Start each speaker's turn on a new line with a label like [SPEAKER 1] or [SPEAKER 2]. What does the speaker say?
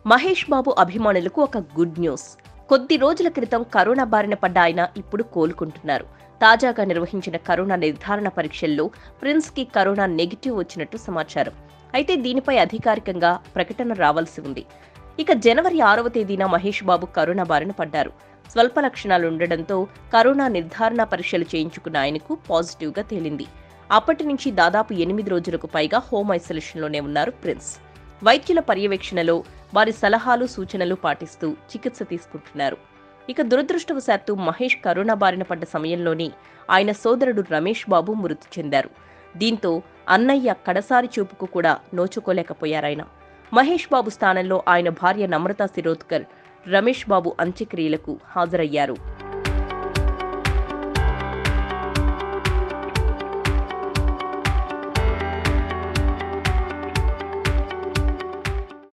[SPEAKER 1] మహేష్ బాబు అభిమానులకు ఒక good news కొద్ది రోజుల క్రితం కరోనా బారిన పడ్డ ఆయన ఇప్పుడు కోలుకుంటున్నారు తాజాగా నిర్వహించిన కరోనా నిర్ధారణ పరీక్షల్లో ప్రిన్స్ కి కరోనా నెగిటివ్ వచ్చినట్టు సమాచారం అయితే దీనిపై అధికారికంగా ప్రకటన రావాల్సి ఉంది ఇక జనవరి ఆరవ తేదీన మహేష్ బాబు కరోనా బారిన పడ్డారు స్వల్ప లక్షణాలు ఉండడంతో కరోనా నిర్ధారణ పరీక్షలు చేయించుకున్న ఆయనకు పాజిటివ్గా తేలింది అప్పటి నుంచి దాదాపు ఎనిమిది రోజులకు పైగా హోమ్ ఐసోలేషన్లోనే ఉన్నారు ప్రిన్స్ వైద్యుల పర్యవేక్షణలో వారి సలహాలు సూచనలు పాటిస్తూ చికిత్స తీసుకుంటున్నారు ఇక దురదృష్టవశాత్తు మహేష్ కరోనా బారిన పడ్డ సమయంలోనే ఆయన సోదరుడు రమేష్ బాబు మృతి చెందారు దీంతో అన్నయ్య కడసారి చూపుకు కూడా నోచుకోలేకపోయారాయన మహేష్ బాబు స్థానంలో ఆయన భార్య నమ్రతా శిరోద్కర్ రమేష్ బాబు అంత్యక్రియలకు హాజరయ్యారు